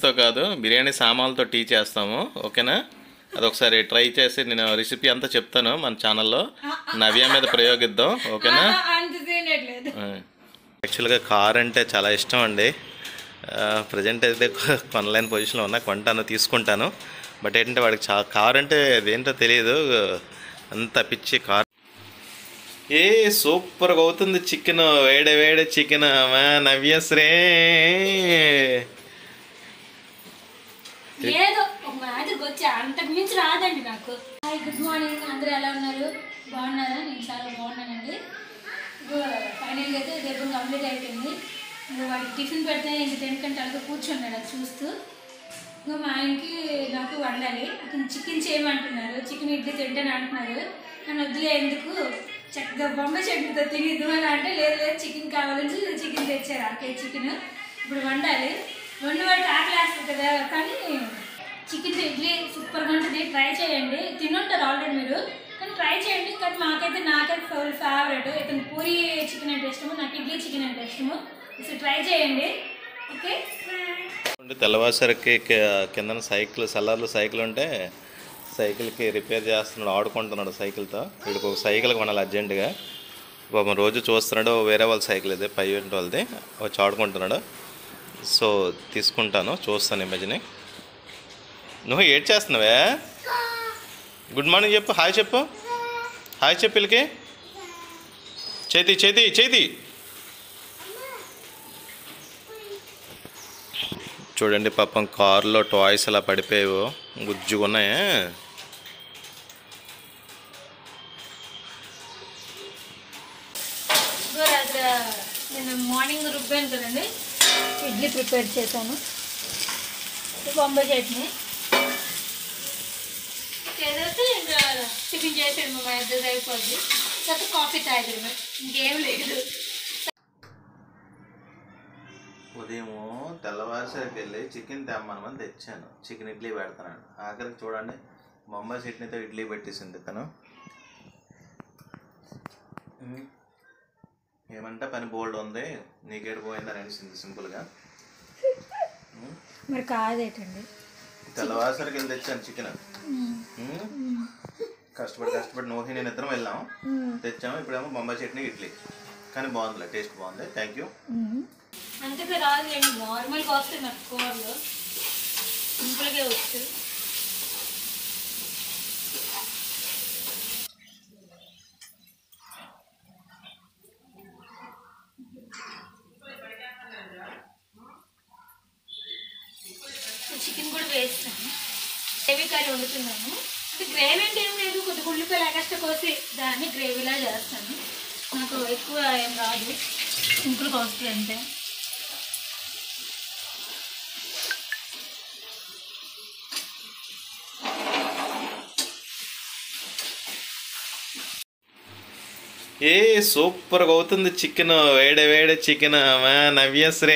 తో కాదు బిర్యానీ సామాన్లతో టీ చేస్తాము ఓకేనా అదొకసారి ట్రై చేసి నేను రెసిపీ అంతా చెప్తాను మన ఛానల్లో నవ్య మీద ప్రయోగిద్దాం ఓకేనా అంత తినట్లేదు యాక్చువల్గా కార్ అంటే చాలా ఇష్టం అండి ప్రజెంట్ అయితే కొ- కొనలేని పొజిషన్లో ఉన్నా కొంటాను తీసుకుంటాను బట్ ఏంటంటే వాడికి చా కార్ అంటే అదేంటో తెలియదు అంత పిచ్చి కార్ ఏ సూపర్గా అవుతుంది చికెన్ వేడే వేడే చికెన్ మా నవ్యశ్రే ఏదో ఒక మాదిరికి వచ్చి అంతకు మించి రాదండి నాకు హాయ్ గుడ్ మార్నింగ్ అందరూ ఎలా ఉన్నారు బాగున్నారా నేను చాలా బాగున్నానండి ఫైనల్గా అయితే దెబ్బ కంప్లీట్ అయిపోయింది ఇంకా వాడికి టిఫిన్ పెడితే ఇంక తినకంటే అలాగే కూర్చున్నాడు అది చూస్తూ ఇంకా మా ఆయనకి నాకు వండాలి అతను చికెన్ చేయమంటున్నారు చికెన్ ఇడ్లీ తింటాను అంటున్నారు నన్ను వద్దులే ఎందుకు చక్కగా బొమ్మ చట్నీతో తినిద్దు అని అంటే లేదు లేదు చికెన్ కావాలని చికెన్ తెచ్చారు ఆ కేజీ చికెన్ ఇప్పుడు వండాలి వండి వాడికి ఆకలి వేస్తుంది కదా కానీ చికెన్ ఇడ్లీ సూపర్గా ఉంటుంది ట్రై చేయండి తినుంటారు ఆల్రెడీ మీరు కానీ ట్రై చేయండి కానీ మాకైతే నాకైతే ఫుల్ ఫేవరెట్ ఇతను పూరి చికెన్ అంటే ఇష్టము నాకు ఇడ్లీ చికెన్ అంటే ఇష్టము సో ట్రై చేయండి ఓకే ఉండి తెల్లవారుసరికి కి- కిందన సైకిల్ సెల్లర్లు సైకిల్ ఉంటే సైకిల్కి రిపేర్ చేస్తున్నాడు ఆడుకుంటున్నాడు సైకిల్తో వీడికి ఒక సైకిల్ కొనాలి అర్జెంటుగా పాపం రోజు చూస్తున్నాడు వేరే వాళ్ళ సైకిల్ ఇది పై ఇంటి వాళ్ళది వచ్చి ఆడుకుంటున్నాడు సో తీసుకుంటాను చూస్తాను ఇమేజ్ని నువ్వు ఏడ్ చేస్తున్నావే గుడ్ మార్నింగ్ చెప్పు హాయ్ చెప్పు హాయ్ చెప్పు వీళ్ళకి చేతి చేతి చేతి చూడండి పాపం కారులో టాయ్స్ అలా పడిపోయావు గుజ్జుగా ఉన్నాయే ఇదిగో రాత్రి నేను మార్నింగ్ రుబ్బాను కదండి ఇడ్లీ ప్రిపేర్ చేశాను ఇది బొంబాయి చట్నీ చేసేస్తే ఇంకా టిఫిన్ చేసాడు మా ఇద్దరు అయిపోద్ది తర్వాత కాఫీ తాగడమే ఇంకేం లేదు ఉదయం తెల్లవారుసరికి వెళ్ళి చికెన్ తెమ్మనమని తెచ్చాను చికెన్ ఇడ్లీ పెడతాను ఆఖరికి చూడండి బొంబాయి చట్నీతో ఇడ్లీ పెట్టేసింది తను ఉమ్. ఏమంటే పని బోల్డ్ ఉంది నీకేడు పోయిందని అనిసింది సింపుల్గా ఉమ్. మరి కాదేటండి తెల్లవారుసరికి వెళ్ళి తెచ్చాను చికెన్ కష్టపడి కష్టపడి నోహి నేను ఇద్దరం వెళ్ళాం తెచ్చాము ఇప్పుడేమో బొంబాయి చట్నీ ఇడ్లీ కానీ బాగుందిలే టేస్ట్ బాగుంది థ్యాంక్ యూ అంతగా రాదులేండి నార్మల్గా వస్తాయి నాకు కూరలు సింపుల్గా వచ్చు చికెన్ కూడా వేస్తాను గ్రేవీ కర్రీ వండుతున్నాను అంటే గ్రేవీ అంటే ఏం లేదు కొద్దిగా ఉల్లిపాయలు ఎగస్ట్రా కోసి దాన్ని గ్రేవీలా చేస్తాను నాకు ఎక్కువ ఏం రాదు సింపుల్గా వస్తుంది అంతే ఏ సూపర్గా అవుతుంది చికెన్ వేడే వేడే చికెన్ మా నవ్యశ్రే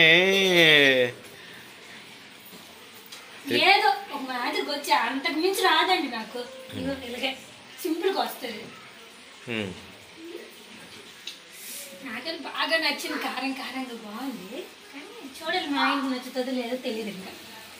ఏదో ఒక మాదిరికి వచ్చి అంతకు మించి రాదండి నాకు ఇదిగో ఇలాగే సింపుల్గా వస్తుంది హ్మ్. నాకని బాగా నచ్చింది కారం కారంగా బాగుంది కానీ చూడాలి మా ఆయనకి నచ్చుతుందో లేదో తెలియదు ఇంకా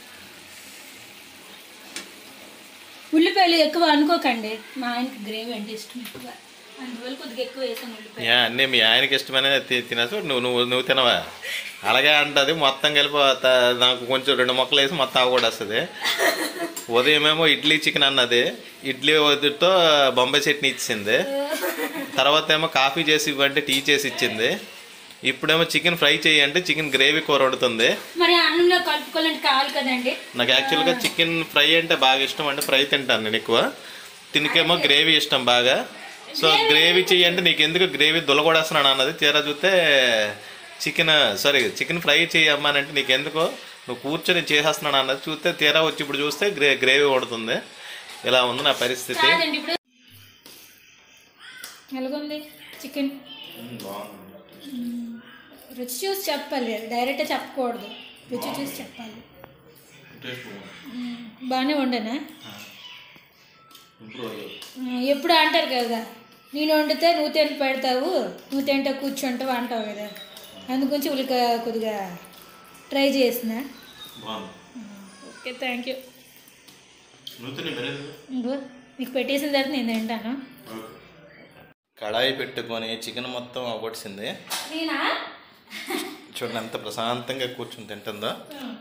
ఉల్లిపాయలు ఎక్కువ అనుకోకండి మా ఆయనకి గ్రేవీ అంటే ఇష్టం ఎక్కువ అందువల్ల కొద్దిగా ఎక్కువ వేసాను ఉల్లిపాయ యా అన్నీ మీ ఆయనకి ఇష్టమైన తి- తినచ్చు నువ్వు నువ్వు నువ్వు తినవా అలాగే అంటది మొత్తం కలిపి త- నాకు కొంచెం రెండు మొక్కలు వేసి మొత్తం అవి కూడా వస్తుంది ఉదయమేమో ఇడ్లీ చికెన్ అన్నది ఇడ్లీ వద్దుతో బొంబాయి చట్నీ ఇచ్చింది తర్వాత ఏమో కాఫీ చేసి ఇవ్వంటే టీ చేసి ఇచ్చింది ఇప్పుడేమో చికెన్ ఫ్రై చేయి అంటే చికెన్ గ్రేవీ కూర వండుతుంది మరి అన్నంలో కలుపుకోవాలంటే కావాలి కదండి నాకు యాక్చువల్గా చికెన్ ఫ్రై అంటే బాగా ఇష్టం అంటే ఫ్రై తింటాను నేను ఎక్కువ తినకేమో గ్రేవీ ఇష్టం బాగా సో గ్రేవీ చెయ్యి అంటే నీకు ఎందుకు గ్రేవీ దులగొడేస్తున్నాను అన్నది తీరా చూస్తే చికెన్ సారీ చికెన్ ఫ్రై చెయ్యి అమ్మా అని అంటే నీకు ఎందుకో నువ్వు కూర్చొని చేసేస్తున్నాను అన్నది చూస్తే తీరా వచ్చి ఇప్పుడు చూస్తే గ్రే గ్రేవీ కొడుతుంది ఇలా ఉంది నా పరిస్థితి కాదండి ఇప్పుడు ఎలాగుంది చికెన్ రుచి చూసి చెప్పాలి డైరెక్ట్గా చెప్పకూడదు రుచి చూసి చెప్పాలి మ్మ్. బాగానే వండనా మ్మ్. ఎప్పుడు అంటారు కదా నేను వండితే నువ్వు తిని పెడతావు నువ్వు తింటే కూర్చుంటావు అంటావు కదా అందుగురించి ఉల్లిక కొద్దిగా ట్రై చేసిన బాగుంది ఓకే థ్యాంక్ యూ నువ్వు తిని మెరేజ్ ఇంకో నీకు పెట్టేసిన తర్వాత నేను తింటాను కడాయి పెట్టుకొని చికెన్ మొత్తం అవగొట్టింది నేనా చూడండి ఎంత ప్రశాంతంగా కూర్చుని తింటుందో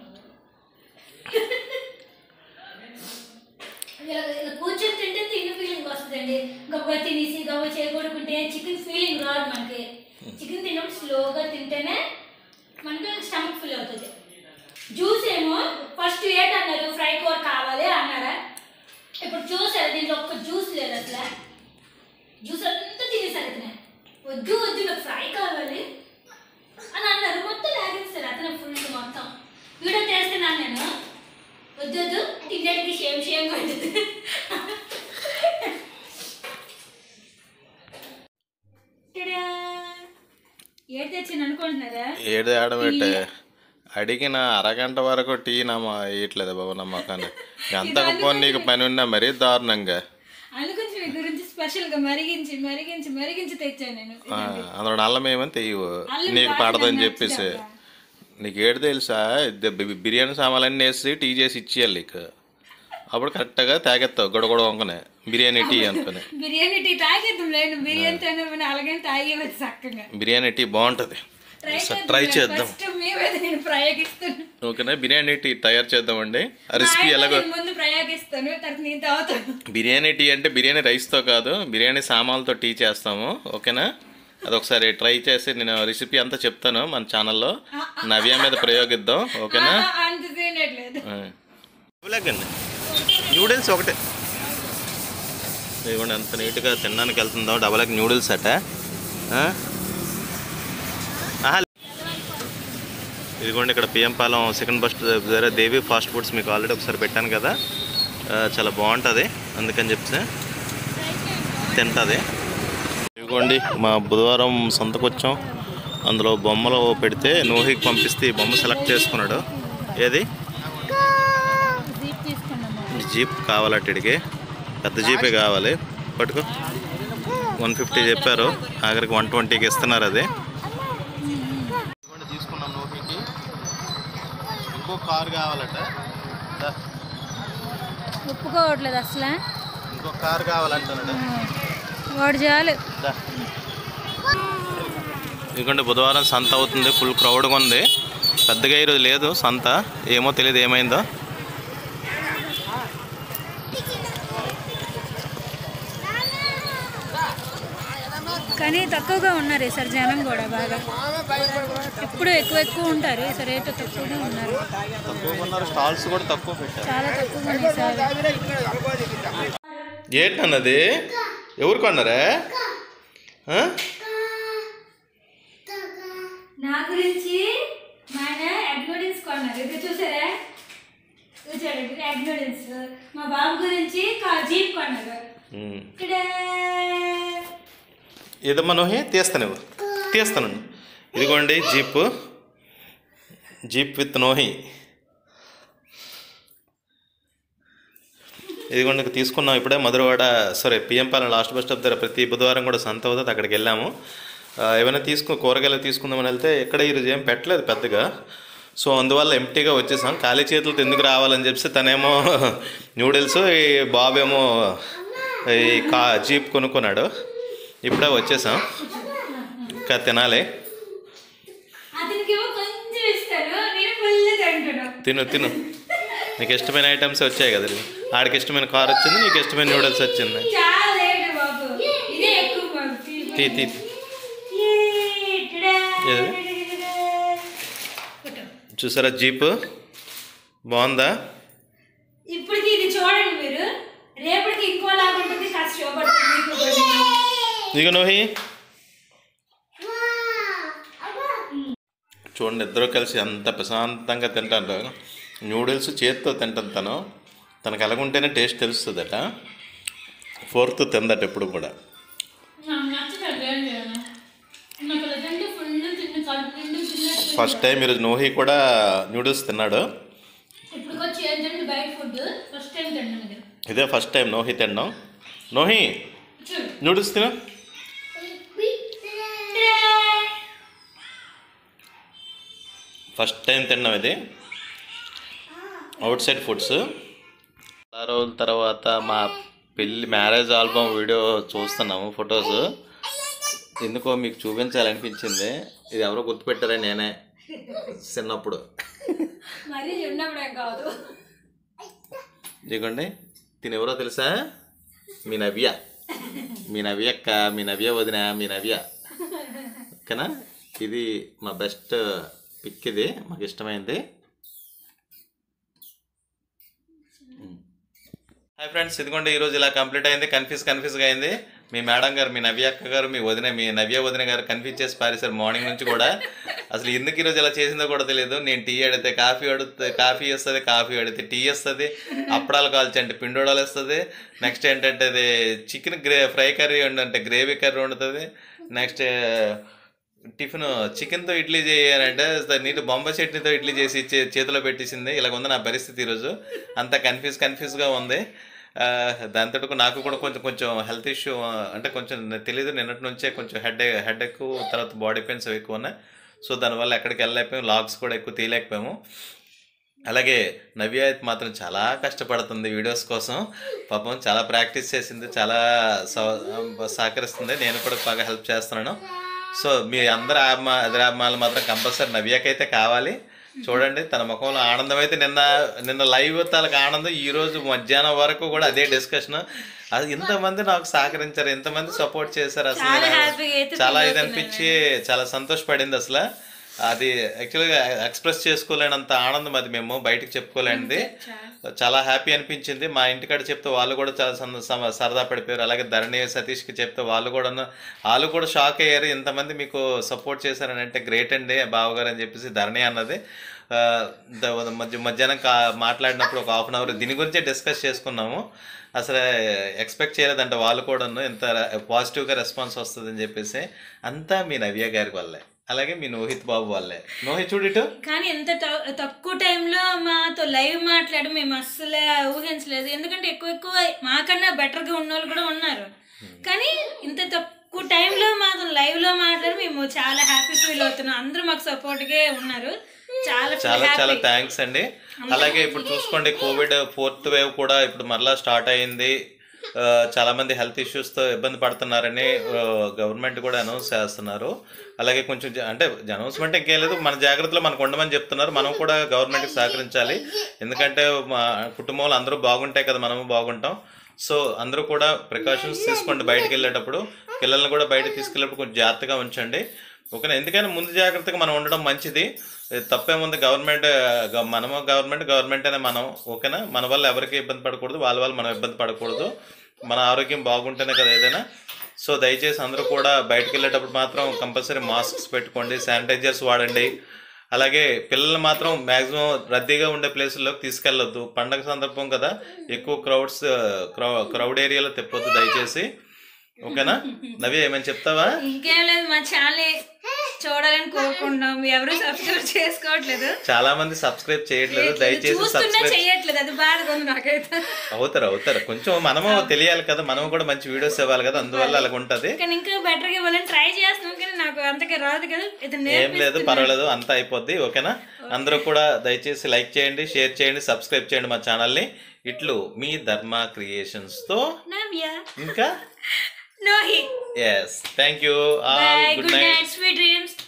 ఇలా ఇలా కూర్చొని తింటే తిన్న ఫీలింగ్ వస్తుందండి గబ్బా తినేసి గబ్బా చేయకూడకుంటే చికెన్ ఫీలింగ్ రాదు మనకి చికెన్ తిన్నప్పుడు స్లోగా తింటేనే మనకి స్టమక్ ఫుల్ అవుతుంది జ్యూస్ ఏమో ఫస్ట్ ఏట్ అన్నారు ఫ్రై కూర కావాలి అన్నారా ఇప్పుడు చూసారు దీంట్లో ఒక్క జ్యూస్ లేదు అసలు జ్యూస్ అంతా తినేసారు అతనే వద్దు వద్దు నాకు ఫ్రై కావాలి అని అన్నారు మొత్తం లాగేస్తారు అతను ఫుల్ మొత్తం వీడియో చేస్తున్నాను నేను వద్దు వద్దు తినడానికి షేమ్ షేమ్ ఉంటుంది టడా! ఏడు తెచ్చాను అనుకుంటున్నారా ఏడు ఆడబెట్టే అడిగిన అరగంట వరకు టీ నమ్మ వేయట్లేదు బాబు నమ్మకాన్ని ఎంత పోనీ నీకు పని ఉన్నా మరీ దారుణంగా అందుగురించి మీ గురించి స్పెషల్ గా మరిగించి మరిగించి మరిగించి తెచ్చాను నేను ఆ, అందులో నల్లం ఏమని తెయ్యవు అల్లం నీకు బాగా పడదని నచ్చుతుంది చెప్పేసి అబ్బా. నీకు ఏడు తెలుసా ఇది బి- బిర్యానీ సామాన్లన్నీ వేసి టీ చేసి ఇచ్చేయాలి నీకు అప్పుడు కరెక్ట్గా తాగెత్తావు గొడగొడ వంకనే బిర్యానీ టీ అనుకుని బిర్యానీ టీ తాగేద్దాం లేదు బిర్యానీ తినమని అలాగే తాగేవచ్చు చక్కగా బిర్యానీ టీ బాగుంటుంది ట్రై ఒకసారి ట్రై చేద్దాం ఫస్ట్ మేమైతే నేను ప్రయోగిస్తాను ఓకేనా బిర్యానీ టీ తయారు చేద్దామండి ఆ రెసిపీ ఆయన ఎలాగో నేను ముందు ప్రయోగిస్తాను తర్వాత నేను తాగుతాను బిర్యానీ టీ అంటే బిర్యానీ రైస్తో కాదు బిర్యానీ సామాన్లతో టీ చేస్తాము ఓకేనా అది ఒకసారి ట్రై చేసి నేను రెసిపీ అంతా చెప్తాను మన ఛానల్లో నవ్య మీద ప్రయోగిద్దాం ఓకేనా ఆ, అంత తినట్లేదు న్యూడిల్స్ ఒకటే ఇదిగోండి ఎంత నీట్గా తినడానికి వెళ్తుందో డబల్ ఎగ్ న్యూడిల్స్ అట ఆ? ఆహా. ఇదిగోండి ఇక్కడ పిఎం పాలెం సెకండ్ బస్ దగ్గర దేవి ఫాస్ట్ ఫుడ్స్ మీకు ఆల్రెడీ ఒకసారి పెట్టాను కదా ఆ, చాలా బాగుంటుంది అందుకని చెప్తే తింటుంది ఇదిగోండి మా బుధవారం సంతకు వచ్చాం అందులో బొమ్మలు పెడితే నోహికి పంపిస్తే ఈ బొమ్మ సెలెక్ట్ చేసుకున్నాడు ఏది జీప్ తీసుకున్నాము జీప్ కావాలట ఇడికి పెద్ద జీపే కావాలి పట్టుకో వన్ ఫిఫ్టీ చెప్పారు ఆఖరికి వన్ ట్వంటీకి ఇస్తున్నారు అది తీసుకున్నాం నోకికి ఇంకో కార్ కావాలట దా, ఒప్పుకోవట్లేదు అసలు ఇంకో కార్ కావాలంటున్నాడు వాడు చాలు దా. ఇదిగోండి బుధవారం సంత అవుతుంది ఫుల్ క్రౌడ్గా ఉంది పెద్దగా ఈరోజు లేదు సంత ఏమో తెలియదు ఏమైందో కానీ తక్కువగా ఉన్నారు ఈసారి జనం కూడా బాగా ఎప్పుడు ఎక్కువ ఎక్కువ ఉంటారు ఈసారి రేటు తక్కువగా ఉన్నారు తక్కువ ఉన్నారు స్టాల్స్ కూడా తక్కువ పెట్టారు చాలా తక్కువగా ఉన్నాయి ఈసారి ఏంటన్నది ఎవరు కొన్నారా ఆ? నా గురించి మా ఆయన ఎగ్ నూడిల్స్ కొన్నారు ఇది చూసారా ఇది చూడండి ఎగ్ నూడిల్స్ మా బాబు గురించి కా- జీప్ కొన్నారు ఉమ్. ఇక్కడ ఏదమ్మా నోహి తీస్తాను తీస్తాను ఇదిగోండి జీప్ జీప్ విత్ నోహి ఇదిగోండి ఇక తీసుకున్నాం ఇప్పుడే Madhurawada sorry PM Palem last bus stop దగ్గర ప్రతి బుధవారం కూడా సంత అవుతుంది అక్కడికి వెళ్ళాము ఆ, ఏమైనా తీసుకు కూరగాయలు తీసుకుందామని వెళ్తే ఎక్కడ ఈరోజు ఏం పెట్టలేదు పెద్దగా సో అందువల్ల ఎంటీగా వచ్చేసాం ఖాళీ చేతులతో ఎందుకు రావాలని చెప్పి తనేమో న్యూడిల్స్ ఈ బాబేమో ఈ కా జీప్ కొనుక్కున్నాడు ఇప్పుడే వచ్చేసాం ఇంకా తినాలి అతనికి ఏమో కొంచెం ఇస్తాను నేను ఫుల్ తింటాను తిను తిను నీకు ఇష్టమైన ఐటమ్స్ వచ్చాయి కదా ఆడికి ఇష్టమైన కార్ వచ్చింది నీకు ఇష్టమైన నూడిల్స్ వచ్చింది చాలా లేడు బాబు ఇదే ఎక్కువ బాబు తీ తీ ఏ, ఇక్కడా. ఏది? ఫోటో. చూసారా జీప్ బాగుందా ఇప్పటికి ఇది చూడండి మీరు రేపటికి ఇంకోలాగా ఉంటుంది కాస్త చూపడుతుంది మీకు కూడా. ఇక నోహి చూడండి ఇద్దరు కలిసి అంత ప్రశాంతంగా తింటారు నూడిల్స్ చేతితో తింటాను తను తనకు ఎలాగుంటేనే టేస్ట్ తెలుస్తుందట ఫోర్త్ తిందట ఎప్పుడు కూడా నాకు నచ్చలేదు ఏం చేయాలి నాకు ఇలా తింటే ఫుల్ తిన్న కడుపు నిండు తిన్నట్టు ఫస్ట్ టైం ఈరోజు నోహి కూడా నూడిల్స్ తిన్నాడు ఇప్పుడు వచ్చి ఏంటంటే బయట ఫుడ్ ఫస్ట్ టైం తిన్నాను ఇది ఇదే ఫస్ట్ టైం నోహి తినడం నోహి చూడు నూడిల్స్ తిన ఫస్ట్ టైం తిన్నాం ఇది అవుట్ సైడ్ ఫుడ్స్ చాలా రోజుల తర్వాత మా పెళ్ళి మ్యారేజ్ ఆల్బమ్ వీడియో చూస్తున్నాము ఫొటోస్ ఎందుకో మీకు చూపించాలనిపించింది ఇది ఎవరో గుర్తుపెట్టారా నేనే చిన్నప్పుడు మరీ చిన్నప్పుడే కాదు ఇదిగోండి తిని ఎవరో తెలుసా మీ నవ్య మీ నవ్య అక్క మీ నవ్య వదిన మీ నవ్య ఓకేనా ఇది మా బెస్ట్ పిక్ ఇది మాకు ఇష్టమైంది హాయ్ ఫ్రెండ్స్ ఇదిగోండి ఈరోజు ఇలా కంప్లీట్ అయింది కన్ఫ్యూజ్ కన్ఫ్యూజ్గా అయింది మీ మేడం గారు మీ నవ్య అక్క గారు మీ వదిన మీ నవ్య వదిన గారు కన్ఫ్యూజ్ చేసి పారేశారు మార్నింగ్ నుంచి కూడా అసలు ఎందుకు ఈరోజు ఇలా చేసిందో కూడా తెలియదు నేను టీ అడిగితే కాఫీ అడుగుతుంది కాఫీ వస్తుంది కాఫీ అడిగితే టీ వస్తుంది అప్పడాలు కాల్చి అంటే పిండోడాలు వస్తుంది నెక్స్ట్ ఏంటంటే అది చికెన్ గ్రే ఫ్రై కర్రీ అంటే గ్రేవీ కర్రీ వండుతుంది నెక్స్ట్ టిఫిన్ చికెన్తో ఇడ్లీ చేయాలంటే నీటి బొంబాయి చట్నీతో ఇడ్లీ చేసి చే- చేతిలో పెట్టేసింది ఇలాగ ఉంది నా పరిస్థితి ఈరోజు అంత కన్ఫ్యూజ్ కన్ఫ్యూజ్గా ఉంది ఆ, దాంతో నాకు కూడా కొంచెం కొంచెం హెల్త్ ఇష్యూ అంటే కొంచెం తెలియదు నిన్నటి నుంచే కొంచెం హెడ్ హెడ్ ఎక్కువ తర్వాత బాడీ పెయిన్స్ అవి ఎక్కువ ఉన్నాయి సో దానివల్ల ఎక్కడికి వెళ్ళలేకపోయాము లాగ్స్ కూడా ఎక్కువ తీయలేకపోయాము అలాగే నవ్య అయితే మాత్రం చాలా కష్టపడుతుంది వీడియోస్ కోసం పాపం చాలా ప్రాక్టీస్ చేసింది చాలా సహ- సహకరిస్తుంది నేను కూడా బాగా హెల్ప్ చేస్తున్నాను సో మీ అందరి ఆత్మ అభిమానులు మాత్రం కంపల్సరీ నవ్యకైతే కావాలి చూడండి తన ముఖంలో ఆనందం అయితే నిన్న నిన్న లైవ్ తనకు ఆనందం ఈ రోజు మధ్యాహ్నం వరకు కూడా అదే డిస్కషన్ అది ఇంతమంది నాకు సహకరించారు ఎంతమంది సపోర్ట్ చేశారు అసలు చాలా నేను హ్యాపీగా అయితే చాలా ఇది అనిపించి చాలా సంతోషపడింది అసలు అది యాక్చువల్గా ఎక్స్ప్రెస్ చేసుకోలేనంత ఆనందం అది మేము బయటకు చెప్పుకోలేనిది చాలా హ్యాపీ అనిపించింది మా ఇంటికాడ చెప్తే వాళ్ళు కూడా చాలా సంద- సమ- సరదా పడిపోయారు అలాగే ధరణి సతీష్కి చెప్తే వాళ్ళు కూడా వాళ్ళు కూడా షాక్ అయ్యారు ఇంతమంది మీకు సపోర్ట్ చేశారని అంటే గ్రేట్ అండి బావగారు అని చెప్పేసి ధరణి అన్నది ఆ, ద- మధ్య మధ్యాహ్నం కా మాట్లాడినప్పుడు ఒక హాఫ్ అన్ అవర్ దీని గురించే డిస్కస్ చేసుకున్నాము అసలు ఎక్స్పెక్ట్ చేయలేదంట వాళ్ళు కూడా ఎంత పాజిటివ్గా రెస్పాన్స్ వస్తుందని చెప్పేసి అంతా మీ నవ్య గారి వల్లే అలాగే మీ నోహిత్ బాబు వల్లే నోహిత్ చూడు ఇటు కానీ ఎంత త- తక్కువ టైంలో మాతో లైవ్ మాట్లాడి మేము అస్సలు ఊహించలేదు ఎందుకంటే ఎక్కువ ఎక్కువ మాకన్నా బెటర్గా ఉన్న వాళ్ళు కూడా ఉన్నారు కానీ ఇంత తక్కువ టైంలో మాతో లైవ్ లో మాట్లాడి మేము చాలా హ్యాపీ ఫీల్ అవుతున్నాం అందరూ మాకు సపోర్ట్ గా ఉన్నారు చాలా చాలా feel చాలా happy. థ్యాంక్స్ అండి అలాగే ఇప్పుడు చూసుకోండి కోవిడ్ ఫోర్త్ వేవ్ కూడా ఇప్పుడు మరలా స్టార్ట్ అయింది ఆ, చాలా మంది హెల్త్ ఇష్యూస్ తో ఇబ్బంది పడుతున్నారని గవర్నమెంట్ కూడా అనౌన్స్ చేస్తున్నారు అలాగే కొంచెం జ- అంటే అనౌన్స్మెంట్ ఇంకేం లేదు మన జాగ్రత్తలో మనకు ఉండమని చెప్తున్నారు మనం కూడా గవర్నమెంట్కి సహకరించాలి ఎందుకంటే మా కుటుంబంలో అందరూ బాగుంటే కదా మనము బాగుంటాం సో అందరూ కూడా ప్రికాషన్స్ తీసుకోండి బయటికి వెళ్ళేటప్పుడు పిల్లల్ని కూడా బయటకు తీసుకెళ్ళేటప్పుడు కొంచెం జాగ్రత్తగా ఉంచండి ఓకేనా ఎందుకైనా ముందు జాగ్రత్తగా మనం ఉండడం మంచిది ఏ తప్పేముంది గవర్నమెంట్ గ- మనము గవర్నమెంట్ గవర్నమెంట్ అనే మనం ఓకేనా మన వల్ల ఎవరికి ఇబ్బంది పడకూడదు వాళ్ళ వల్ల మనం ఇబ్బంది పడకూడదు మన ఆరోగ్యం బాగుంటేనే కదా ఏదైనా సో దయచేసి అందరూ కూడా బయటకు వెళ్ళేటప్పుడు మాత్రం కంపల్సరీ మాస్క్స్ పెట్టుకోండి శానిటైజర్స్ వాడండి అలాగే పిల్లలు మాత్రం మ్యాక్సిమం రద్దీగా ఉండే ప్లేసుల్లోకి తీసుకెళ్ళొద్దు పండగ సందర్భం కదా ఎక్కువ క్రౌడ్స్ క్రౌడ్ ఏరియాలో తిప్పొద్దు దయచేసి ఓకేనా నవ్య ఏమైనా చెప్తావా ఇంకేం లేదు మా ఛానల్ చూడాలని కోరుకుంటున్నాం ఎవరు సబ్స్క్రైబ్ చేసుకోవట్లేదు చాలా మంది సబ్స్క్రైబ్ చేయట్లేదు దయచేసి చూస్తున్నా సబ్స్క్రైబ్ చెయ్యట్లేదు అది బాధగా ఉంది నాకైతే అవుతారు అవుతారు కొంచెం మనము తెలియాలి కదా మనం కూడా మంచి వీడియోస్ ఇవ్వాలి కదా అందువల్ల అలాగ ఉంటది కానీ ఇంకా బెటర్ గా ఇవ్వాలని ట్రై చేస్తున్నాం కానీ నాకు అంతగా రాదు కదా ఇది ఏం లేదు పర్వాలేదు అంతా అయిపోద్ది ఓకేనా అందరూ కూడా దయచేసి లైక్ చేయండి షేర్ చేయండి సబ్స్క్రైబ్ చేయండి మా ఛానల్ని ఇట్లు మీ ధర్మ క్రియేషన్స్తో నవ్య ఇంకా నోహి yes thank you bye good good night night sweet dreams